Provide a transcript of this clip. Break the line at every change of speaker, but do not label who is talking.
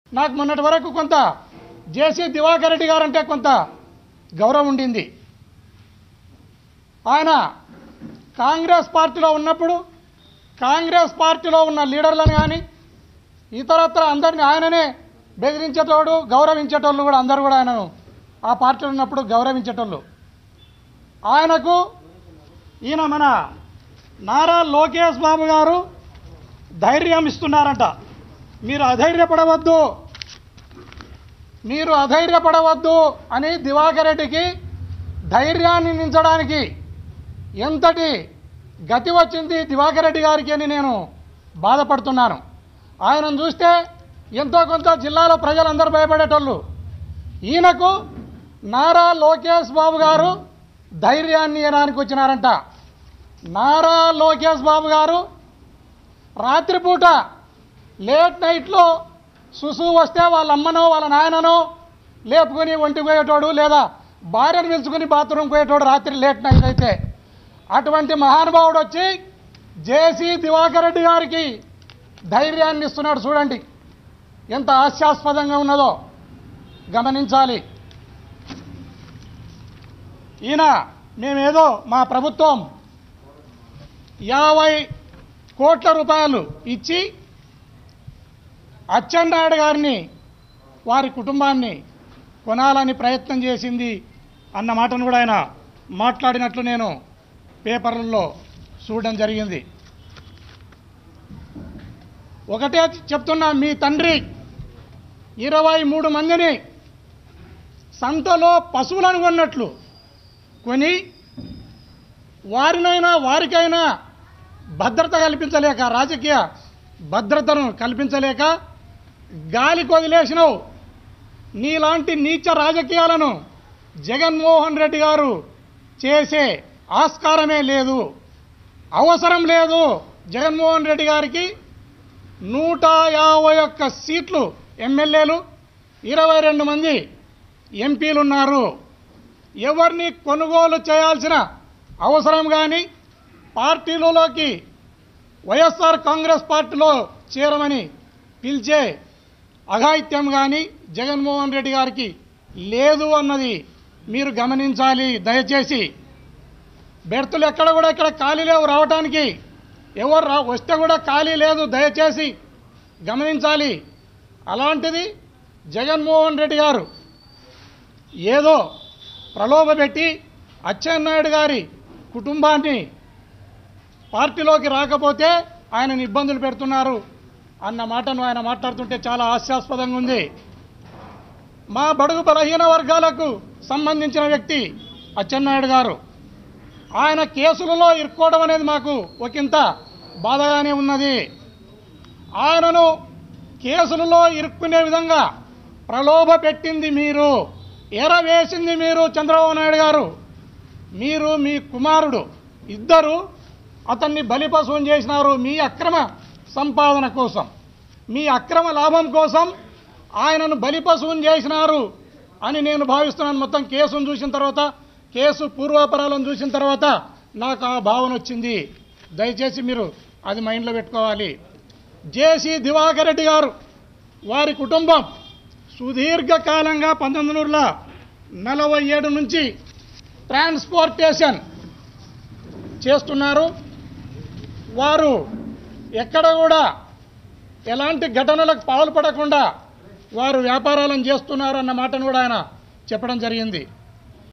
నాకు మొన్నటి వరకు కొంత జేసీ దివాకర్ రెడ్డి గారంటే కొంత గౌరవం ఉండింది ఆయన కాంగ్రెస్ పార్టీలో ఉన్నప్పుడు కాంగ్రెస్ పార్టీలో ఉన్న లీడర్లను కానీ ఇతరత్ర అందరిని ఆయననే బెదిరించేటోడు గౌరవించేటోళ్ళు కూడా అందరూ కూడా ఆయనను ఆ పార్టీలో ఉన్నప్పుడు గౌరవించేటోళ్ళు ఆయనకు ఈయన మన నారా లోకేష్ బాబు గారు ధైర్యం ఇస్తున్నారంట మీరు అధైర్యపడవద్దు మీరు అధైర్యపడవద్దు అని దివాకర్ రెడ్డికి ధైర్యాన్ని నించడానికి ఎంతటి గతి వచ్చింది దివాకర్ రెడ్డి గారికి అని నేను బాధపడుతున్నాను ఆయనను చూస్తే ఎంతో కొంత జిల్లాలో ప్రజలందరూ భయపడేటోళ్ళు ఈయనకు నారా లోకేష్ బాబు గారు ధైర్యాన్ని ఇవ్వడానికి వచ్చినారంట నారా లోకేష్ బాబు గారు రాత్రిపూట లేట్ నైట్లో సుసు వస్తే వాళ్ళ అమ్మనో వాళ్ళ నాయననో లేపుకొని ఒంటికి పోయేటోడు లేదా భార్యను పిలుచుకొని బాత్రూమ్ పోయేటోడు రాత్రి లేట్ నైట్ అయితే అటువంటి మహానుభావుడు వచ్చి జేసీ దివాకర్ రెడ్డి గారికి ధైర్యాన్ని ఇస్తున్నాడు చూడండి ఎంత హాస్యాస్పదంగా ఉన్నదో గమనించాలి ఈయన మేమేదో మా ప్రభుత్వం యాభై కోట్ల రూపాయలు ఇచ్చి అచ్చెన్నాయుడు గారిని వారి కుటుంబాన్ని కొనాలని ప్రయత్నం చేసింది అన్న మాటను కూడా ఆయన మాట్లాడినట్లు నేను పేపర్లలో చూడడం జరిగింది ఒకటే చెప్తున్నా మీ తండ్రి ఇరవై మూడు మందిని సంతలో పశువులను కొన్నట్లు కొని వారినైనా వారికైనా భద్రత కల్పించలేక రాజకీయ భద్రతను కల్పించలేక గాలికి వదిలేసినావు నీలాంటి నీచ రాజకీయాలను జగన్మోహన్ రెడ్డి గారు చేసే ఆస్కారమే లేదు అవసరం లేదు జగన్మోహన్ రెడ్డి గారికి నూట యాభై ఒక్క సీట్లు ఎమ్మెల్యేలు ఇరవై రెండు మంది ఎంపీలు ఉన్నారు ఎవరిని కొనుగోలు చేయాల్సిన అవసరం కానీ పార్టీలలోకి వైఎస్ఆర్ కాంగ్రెస్ పార్టీలో చేరమని పిలిచే అఘాయిత్యం కానీ జగన్మోహన్ రెడ్డి గారికి లేదు అన్నది మీరు గమనించాలి దయచేసి బెర్తులు ఎక్కడ కూడా ఇక్కడ ఖాళీ లేవు రావడానికి ఎవరు రా వస్తే కూడా ఖాళీ లేదు దయచేసి గమనించాలి అలాంటిది జగన్మోహన్ రెడ్డి గారు ఏదో ప్రలోభపెట్టి అచ్చెన్నాయుడు గారి కుటుంబాన్ని పార్టీలోకి రాకపోతే ఆయనను ఇబ్బందులు పెడుతున్నారు అన్న మాటను ఆయన మాట్లాడుతుంటే చాలా హాస్యాస్పదంగా ఉంది మా బడుగు బలహీన వర్గాలకు సంబంధించిన వ్యక్తి అచ్చెన్నాయుడు గారు ఆయన కేసులలో ఇరుక్కోవడం అనేది మాకు ఒకంత బాధగానే ఉన్నది ఆయనను కేసులలో ఇరుక్కునే విధంగా ప్రలోభ పెట్టింది మీరు ఎరవేసింది మీరు చంద్రబాబు నాయుడు గారు మీరు మీ కుమారుడు ఇద్దరు అతన్ని బలిపశువుని చేసినారు మీ అక్రమ సంపాదన కోసం మీ అక్రమ లాభం కోసం ఆయనను బలిపశువుని చేసినారు అని నేను భావిస్తున్నాను మొత్తం కేసును చూసిన తర్వాత కేసు పూర్వాపరాలను చూసిన తర్వాత నాకు ఆ భావన వచ్చింది దయచేసి మీరు అది మైండ్లో పెట్టుకోవాలి జేసీ దివాకర్ రెడ్డి గారు వారి కుటుంబం సుదీర్ఘకాలంగా పంతొమ్మిది వందల నలభై ఏడు నుంచి ట్రాన్స్పోర్టేషన్ చేస్తున్నారు వారు ఎక్కడ కూడా ఎలాంటి ఘటనలకు పాల్పడకుండా వారు వ్యాపారాలను చేస్తున్నారు అన్న మాటను కూడా ఆయన చెప్పడం జరిగింది